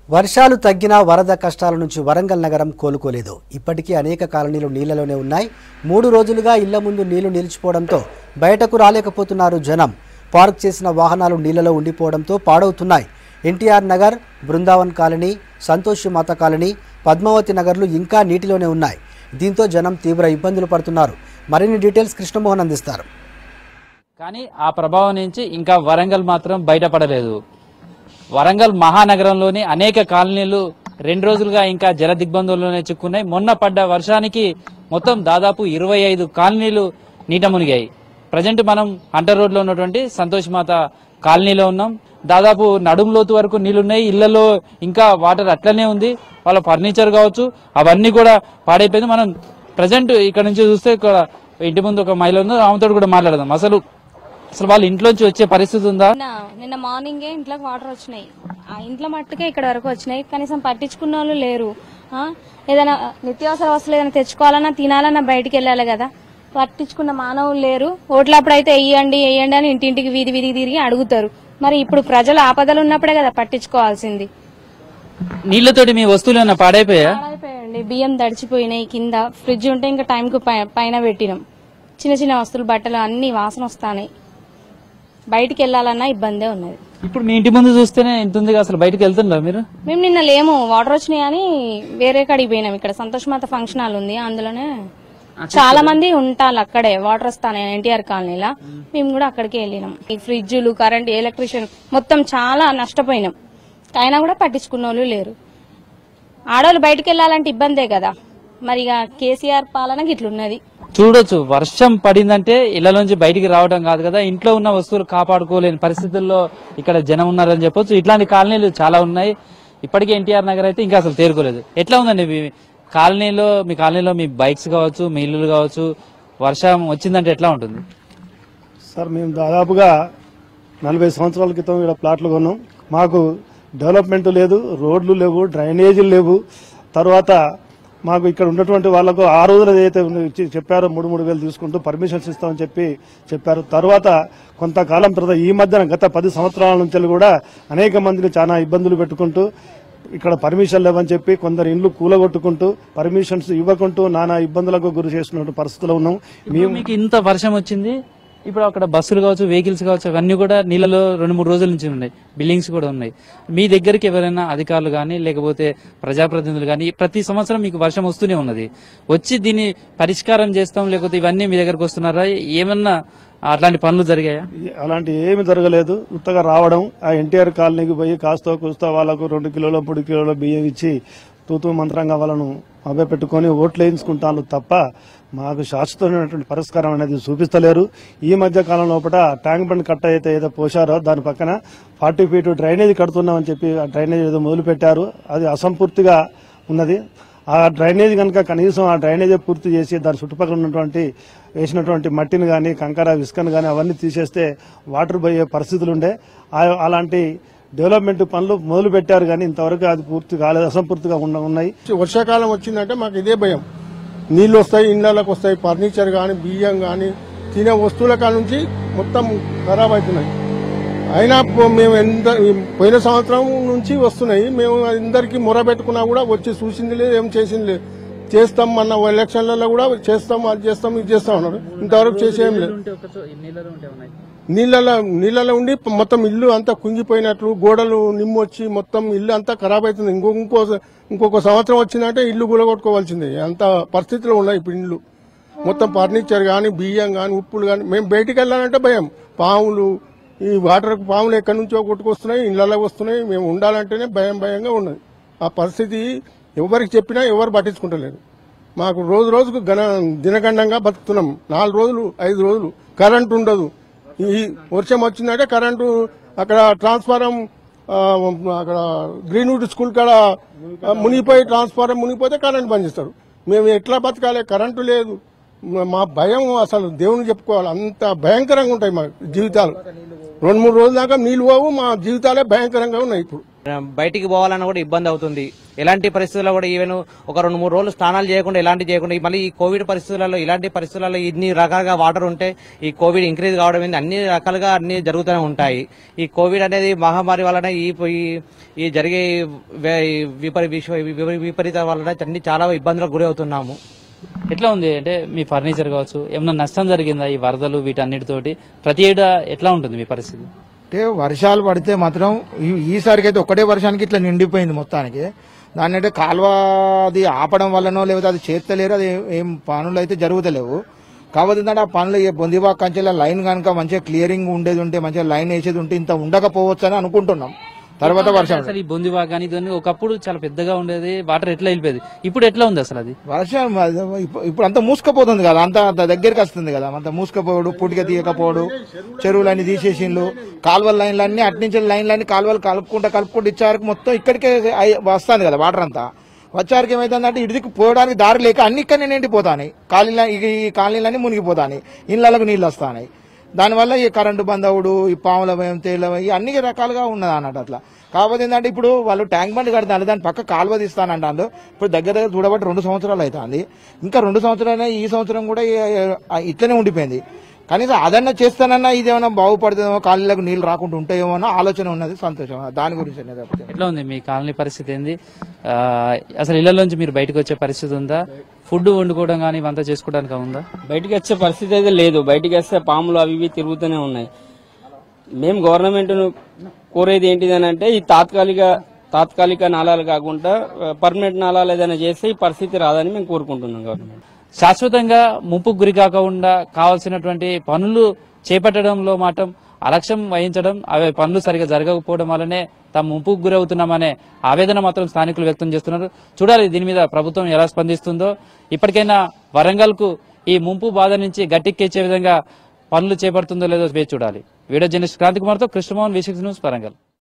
వర్షాలు తగ్గినా వరద కష్టాల నుంచి వరంగల్ నగరం కోలుకోలేదు ఇప్పటికీ అనేక కాలనీలు నీళ్లలోనే ఉన్నాయి మూడు రోజులుగా ఇళ్ల ముందు నీళ్లు నిలిచిపోవడంతో బయటకు రాలేకపోతున్నారు జనం పార్క్ చేసిన వాహనాలు నీళ్లలో ఉండిపోవడంతో పాడవుతున్నాయి ఎన్టీఆర్ నగర్ బృందావన్ కాలనీ సంతోషి మాత కాలనీ పద్మావతి నగర్లు ఇంకా నీటిలోనే ఉన్నాయి దీంతో జనం తీవ్ర ఇబ్బందులు పడుతున్నారు మరిన్ని డీటెయిల్స్ కృష్ణమోహన్ అందిస్తారు కానీ ఆ ప్రభావం నుంచి ఇంకా వరంగల్ మాత్రం బయటపడలేదు వరంగల్ మహానగరంలోని అనేక కాలనీలు రెండు రోజులుగా ఇంకా జల దిగ్బంధంలోనే చిక్కున్నాయి మొన్న పడ్డ వర్షానికి మొత్తం దాదాపు ఇరవై ఐదు కాలనీలు నీట మునిగాయి ప్రజెంట్ మనం హంటర్ రోడ్ లో ఉన్నటువంటి సంతోష్ మాత కాలనీలో ఉన్నాం దాదాపు నడుము లోతు వరకు నీళ్లున్నాయి ఇళ్లలో ఇంకా వాటర్ అట్లనే ఉంది వాళ్ళ ఫర్నిచర్ కావచ్చు అవన్నీ కూడా పాడైపోయింది మనం ప్రజెంట్ ఇక్కడ నుంచి చూస్తే ఇక్కడ ఇంటి ముందు ఒక మహిళ ఉంది ఆమెతో కూడా మాట్లాడదాం అసలు అసలు వాళ్ళ ఇంట్లోంచి వచ్చే పరిస్థితి ఉందా నిన్న నిన్న మార్నింగే ఇంట్లోకి వాటర్ వచ్చినాయి ఆ ఇంట్లో మట్టుకే ఇక్కడ వరకు వచ్చినాయి కనీసం పట్టించుకున్న వాళ్ళు లేరు ఆ, ఏదైనా నిత్యావసర వస్తువులు ఏదైనా తెచ్చుకోవాలన్నా తినాలన్నా బయటికి వెళ్ళాలి కదా పట్టించుకున్న మానవులు లేరు ఓట్లప్పుడు అయితే వెయ్యండి వెయ్యండి అని ఇంటింటికి వీధి వీధికి తిరిగి అడుగుతారు మరి ఇప్పుడు ప్రజలు ఆపదలు ఉన్నప్పుడే కదా పట్టించుకోవాల్సింది నీళ్లతోటి మీ వస్తువులు ఏమైనా పాడైపోయా పాడైపోయండి బియ్యం తడిచిపోయినాయి కింద ఫ్రిడ్జ్ ఉంటే ఇంకా టైంకు పైన పెట్టినాం చిన్న చిన్న వస్తువులు బట్టలు అన్ని వాసన వస్తాయి బయటికి వెళ్ళాలన్నా ఇబ్బందే ఉన్నది ఇప్పుడు మీ ఇంటి ముందు చూస్తేనే ఎంత ఉంది అసలు బయటకు వెళ్తుండ్రా మీరు మేము నిన్న లేము వాటర్ వచ్చినాయి అని వేరే కాడికి పోయినాం ఇక్కడ సంతోష్ మాత ఫంక్షన్ హాల్ ఉంది అందులోనే చాలా మంది ఉంటారు అక్కడే వాటర్ వస్తాను ఎన్టీఆర్ కాలనీలా మేము కూడా అక్కడికే వెళ్ళినాం ఈ ఫ్రిడ్జ్లు కరెంట్ ఎలక్ట్రిషియన్ మొత్తం చాలా నష్టపోయినాం అయినా కూడా పట్టించుకున్న వాళ్ళు లేరు ఆడవాళ్ళు బయటకు వెళ్ళాలంటే ఇబ్బందే కదా మరి ఇక కేసీఆర్ పాలన ఇట్లున్నది చూడొచ్చు వర్షం పడిందంటే ఇళ్లలోంచి బయటికి రావడం కాదు కదా ఇంట్లో ఉన్న వస్తువులు కాపాడుకోలేని పరిస్థితుల్లో ఇక్కడ జనం ఉన్నారని చెప్పొచ్చు ఇట్లాంటి కాలనీలు చాలా ఉన్నాయి ఇప్పటికే ఎన్టీఆర్ నగర్ అయితే ఇంకా అసలు తేరుకోలేదు ఎట్లా ఉందండి మీ కాలనీలో మీ కాలనీలో మీ బైక్స్ కావచ్చు మీ ఇల్లులు కావచ్చు వర్షం వచ్చిందంటే ఎట్లా ఉంటుంది సార్ మేము దాదాపుగా నలభై సంవత్సరాల క్రితం ఇక్కడ ప్లాట్లు కొన్నాం మాకు డెవలప్మెంట్ లేదు రోడ్లు లేవు డ్రైనేజీలు లేవు తర్వాత మాకు ఇక్కడ ఉన్నటువంటి వాళ్ళకు ఆ రోజున ఏదైతే ఇచ్చి- చెప్పారో మూడు మూడు వేలు తీసుకుంటూ పర్మిషన్స్ ఇస్తామని చెప్పి చెప్పారు తర్వాత కొంతకాలం తర్వాత ఈ మధ్యన గత పది సంవత్సరాల నుంచి కూడా అనేక మందిని చాలా ఇబ్బందులు పెట్టుకుంటూ ఇక్కడ పర్మిషన్ లేవని చెప్పి కొందరు ఇండ్లు కూలగొట్టుకుంటూ పర్మిషన్స్ ఇవ్వకుంటూ నానా ఇబ్బందులకు గురి చేస్తున్న పరిస్థితిలో ఉన్నాం ఇప్పుడు మీకు ఇంత వర్షం వచ్చింది ఇప్పుడు అక్కడ బస్సులు కావచ్చు వెహికల్స్ కావచ్చు అవన్నీ కూడా నీళ్ళలో రెండు మూడు రోజుల నుంచి ఉన్నాయి బిల్డింగ్స్ కూడా ఉన్నాయి మీ దగ్గరికి ఎవరైనా అధికారులు కానీ లేకపోతే ప్రజాప్రతినిధులు కానీ ప్రతి సంవత్సరం మీకు వర్షం వస్తూనే ఉన్నది వచ్చి దీన్ని పరిష్కారం చేస్తాం లేకపోతే ఇవన్నీ మీ దగ్గరకు వస్తున్నారా ఏమన్నా అట్లాంటి పనులు జరిగాయా అలాంటి ఏమి జరగలేదు ఉత్తగా రావడం ఆ ఎన్టీఆర్ కాలనీకి పోయి కాస్తో కూస్తో వాళ్ళకు రెండు కిలోల మూడు కిలోల బియ్యం ఇచ్చి తూతూ మంత్రంగా వాళ్ళను అభ్య పెట్టుకొని ఓట్లు వేయించుకుంటాను తప్ప మాకు శాశ్వతమైనటువంటి పరిష్కారం అనేది చూపిస్తలేరు ఈ మధ్య కాలం లోపల ట్యాంక్ బండ్ కట్ట అయితే ఏదో పోశారో దాని పక్కన ఫార్టీ ఫీట్ డ్రైనేజ్ కడుతున్నామని చెప్పి ఆ డ్రైనేజ్ ఏదో మొదలు పెట్టారు అది అసంపూర్తిగా ఉన్నది ఆ డ్రైనేజ్ కనుక కనీసం ఆ డ్రైనేజ్ పూర్తి చేసి దాని చుట్టుపక్కల ఉన్నటువంటి వేసినటువంటి మట్టిని కానీ కంకర ఇసుకను కానీ అవన్నీ తీసేస్తే వాటర్ పోయే పరిస్థితులు ఉండే ఆ- అలాంటి డెవలప్మెంట్ పనులు మొదలు పెట్టారు కానీ ఇంతవరకు అది పూర్తి కాలేదు అసంపూర్తిగా ఉన్న ఉన్నాయి వర్షాకాలం వచ్చిందంటే మాకు ఇదే భయం నీళ్లు వస్తాయి ఇళ్లలోకి వస్తాయి ఫర్నిచర్ కానీ బియ్యం కానీ తినే వస్తువుల కాడ నుంచి మొత్తం ఖరాబ్ అవుతున్నాయి అయినా పో- మేము ఎంత ఈ పోయిన సంవత్సరం నుంచి వస్తున్నాయి మేము అందరికి మొర పెట్టుకున్నా కూడా వచ్చి చూసింది లేదు ఏం చేసింది లేదు చేస్తాం మన ఎలక్షన్లలో కూడా చేస్తాం అది చేస్తాం ఇది చేస్తాం అన్నారు ఇంతవరకు చేసేం లేదు నీళ్ళలో నీళ్ళలో ఉండి మొత్తం ఇల్లు అంతా కుంగిపోయినట్లు గోడలు నిమ్ము వచ్చి మొత్తం ఇల్లు అంతా ఖరాబ్ అవుతుంది ఇంకో ఇంకో ఇంకొక సంవత్సరం వచ్చిందంటే ఇల్లు కూలగొట్టుకోవాల్సిందే అంత పరిస్థితిలో ఉన్నాయి ఇప్పుడు ఇల్లు మొత్తం ఫర్నిచర్ కానీ బియ్యం కానీ ఉప్పులు కానీ మేము బయటికి వెళ్ళాలంటే భయం పాములు ఈ వాటర్ పాములు ఎక్కడి నుంచో కొట్టుకొస్తున్నాయి ఇళ్లలో వస్తున్నాయి మేము ఉండాలంటేనే భయం భయంగా ఉన్నది ఆ పరిస్థితి ఎవరికి చెప్పినా ఎవరు పట్టించుకుంటలేరు మాకు రోజు రోజుకు గణ దినగండంగా బతుకుతున్నాం నాలుగు రోజులు ఐదు రోజులు కరెంట్ ఉండదు ఈ వర్షం వచ్చిందంటే కరెంటు అక్కడ ట్రాన్స్ఫారం ఆ, అక్కడ గ్రీన్వుడ్ స్కూల్ కాడ ఆ, మునిగిపోయి ట్రాన్స్ఫారం మునిగిపోతే కరెంట్ బంద్ చేస్తారు మేము ఎట్లా బతకాలి కరెంటు లేదు మా- మా భయం అసలు దేవుని చెప్పుకోవాలి అంత భయంకరంగా ఉంటాయి మా జీవితాలు రెండు మూడు రోజుల దాకా నీళ్ళు పోవు మా జీవితాలే భయంకరంగా ఉన్నాయి ఇప్పుడు బయటికి పోవాలన్నా కూడా ఇబ్బంది అవుతుంది ఎలాంటి పరిస్థితుల్లో కూడా ఈవెన్ ఒక రెండు మూడు రోజులు స్నానాలు చేయకుండా ఎలాంటి చేయకుండా మళ్ళీ ఈ కోవిడ్ పరిస్థితులలో ఇలాంటి పరిస్థితులలో ఇన్ని రకాలుగా వాటర్ ఉంటే ఈ కోవిడ్ ఇంక్రీజ్ కావడం ఏంది అన్ని రకాలుగా అన్ని జరుగుతూనే ఉంటాయి ఈ కోవిడ్ అనేది మహమ్మారి వలన ఈ ఈ- ఈ జరిగే వే- ఈ విపరీ విశ్వ విపరీ- విపరీత వలన అన్ని చాలా ఇబ్బందులకు గురి అవుతున్నాము ఎట్లా ఉంది అంటే మీ ఫర్నిచర్ కావచ్చు ఏమన్నా నష్టం జరిగిందా ఈ వరదలు వీటన్నిటితోటి ప్రతి ఏటా ఎట్లా ఉంటుంది మీ పరిస్థితి అంటే వర్షాలు పడితే మాత్రం ఈ- ఈసారికి అయితే ఒకటే వర్షానికి ఇట్లా నిండిపోయింది మొత్తానికి దాన్ని అంటే కాలువ అది ఆపడం వల్లనో లేకపోతే అది చేస్తలేరు అది ఏం పనులు అయితే జరుగుతలేవు కాకపోతే ఏంటంటే ఆ పనులు ఈ బొందిబా కంచెల లైన్ కనుక మంచిగా క్లియరింగ్ ఉండేది ఉంటే మంచిగా లైన్ వేసేది ఉంటే ఇంత ఉండకపోవచ్చు అని అనుకుంటున్నాం తర్వాత వర్షం అసలు ఈ బొందివా కానీ ఇదన్నీ ఒకప్పుడు చాలా పెద్దగా ఉండేది వాటర్ ఎట్లా వెళ్ళిపోయేది ఇప్పుడు ఎట్లా ఉంది అసలు అది వర్షం అది ఇప్పు- ఇప్పుడు అంత మూసుకపోతుంది కదా అంత అంత దగ్గరికి వస్తుంది కదా అంత మూసుకపోవడు పుట్టిక తీయకపోవడు చెరువులన్నీ తీసేసిండ్లు కాలువల లైన్లన్నీ అట్నుంచి లైన్లన్నీ కాలువలు కలుపుకుంటా కలుపుకుంటూ ఇచ్చారు మొత్తం ఇక్కడికే అయి- వస్తుంది కదా వాటర్ అంతా వచ్చారికి ఏమైతుందంటే ఇడికి పోవడానికి దారి లేక అన్ని ఇక్కడనే నిండిపోతాయి కాలనీ ఈ కాలనీలన్నీ మునిగిపోతాయి ఇళ్ళకు నీళ్ళు వస్తాయి దానివల్ల ఈ కరెంటు బంద్ అవుడు ఈ పాముల భయం తేల భయం, ఈ అన్ని రకాలుగా ఉన్నది అన్నట్టు అట్లా కాకపోతే ఏంటంటే ఇప్పుడు వాళ్ళు ట్యాంక్ బండ్ కడతాను దాని పక్క కాలువ తీస్తానంటాను ఇప్పుడు దగ్గర దగ్గర చూడబట్టి రెండు సంవత్సరాలు అవుతుంది ఇంకా రెండు సంవత్సరాలు ఈ సంవత్సరం కూడా ఈ- ఆ ఇట్లనే ఉండిపోయింది కనీసం అదన్నా చేస్తానన్నా ఇదేమన్నా బాగుపడుతుందేమో కాలనీలకు నీళ్లు రాకుండా ఉంటాయేమో అన్న ఆలోచన ఉన్నది సంతోషం దాని గురించి అనేది ఒకటి. ఎట్లా ఉంది మీ కాలనీ పరిస్థితి ఏంది ఆ, అసలు ఇళ్లలోంచి మీరు బయటకు వచ్చే పరిస్థితి ఉందా ఫుడ్ వండుకోవడం కానీ ఇవంతా చేసుకోవడానికి ఉందా బయటికి వచ్చే పరిస్థితి అయితే లేదు బయటికి వస్తే పాములు అవి ఇవి తిరుగుతూనే ఉన్నాయి మేము గవర్నమెంట్ కోరేది ఏంటిది అని అంటే ఈ తాత్కాలిక తాత్కాలిక నాళాలు కాకుండా పర్మనెంట్ నాళాలు ఏదైనా చేస్తే ఈ పరిస్థితి రాదని మేము కోరుకుంటున్నాం గవర్నమెంట్ శాశ్వతంగా ముంపుకు గురి కాకుండా కావాల్సినటువంటి పనులు చేపట్టడంలో మాత్రం అలక్ష్యం వహించడం అవి పనులు సరిగా జరగకపోవడం వల్లనే తాము ముంపుకు గురవుతున్నామనే ఆవేదన మాత్రం స్థానికులు వ్యక్తం చేస్తున్నారు చూడాలి దీని మీద ప్రభుత్వం ఎలా స్పందిస్తుందో ఇప్పటికైనా వరంగల్ కు ఈ ముంపు బాధ నుంచి గట్టెక్కించే విధంగా పనులు చేపడుతుందో లేదో వేచి చూడాలి వీడియో జర్నలిస్ట్ క్రాంతి కుమార్తో Krishnamohan V six news Warangal